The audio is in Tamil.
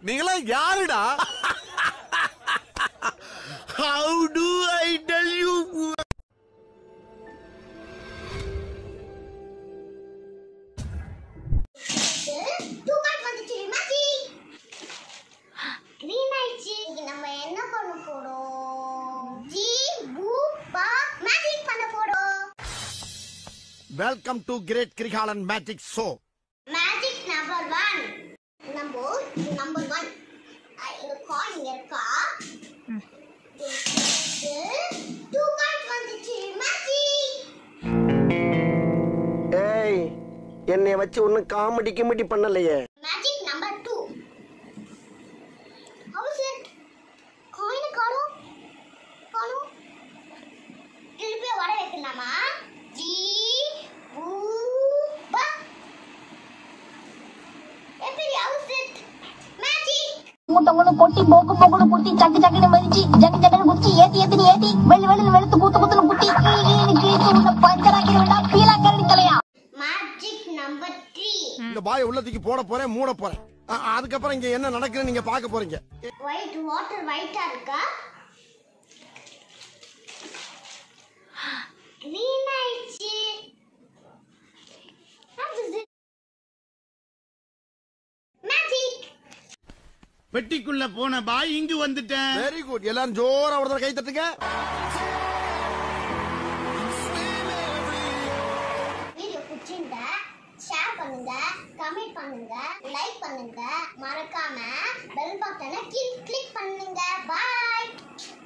நீங்களாம் யாருடா how do I tell you தூக்காட் வந்துச்சு மாச்சி க்ரீன் ஆயிடுச்சு இன்னைக்கு நம்ம என்ன பண்ண போறோம் ஜி பூ பா மேஜிக் பண்ண போறோம் welcome to great Kirikalan magic show magic number one நம்ம நம்பர் ஒன் இந்த காயின் இங்க இருக்கா டூ கார்ட் வந்துச்சு மாச்சி ஏய் என்னை வச்சு ஒன்னும் காமெடி கிமெடி பண்ணலையே magic number two how's it coin காணும் காணும் திருப்பி வர வைக்கலாமா ஜி பூ பா எப்படி ஹவுஸ் இட் மேஜிக் மூட்டை கொட்டி போக்கு போக்குன்னு குத்தி சக்கு சக்குன்னு மதிச்சு ஜக்கு ஜக்குன்னு குத்தி ஏத்தி ஏத்தின்னு ஏத்தி வெள்ளி வெள்ளி வெளுத்து கூத்து கூத்துன்னு குத்தி கீழே கீழே உன்னை பஞ்சராக்கி வேண்டாம் பீலா கரடி தலையா மேஜிக் நம்பர் த்ரீ இந்த பாய உள்ளத்துக்கு போட போறேன் மூட போறேன் அ- அதுக்கப்புறம் இங்க என்ன நடக்குதுன்னு நீங்க பார்க்க போறீங்க ஒயிட் வாட்டர் ஒயிட்டா இருக்கா கிரீன் ஆயிடுச்சு மேஜிக் பெட்டிக்குள்ள போன பாய் இங்கு வந்துட்டேன் வெரி குட் எல்லாரும் ஜோரா ஒரு தடவை கை தட்டுங்க வீடியோ பிடிச்சிருந்தா ஷேர் பண்ணுங்க கமெண்ட் பண்ணுங்க லைக் பண்ணுங்க மறக்காம பெல் பட்டனை கிளிக் பண்ணுங்க பாய்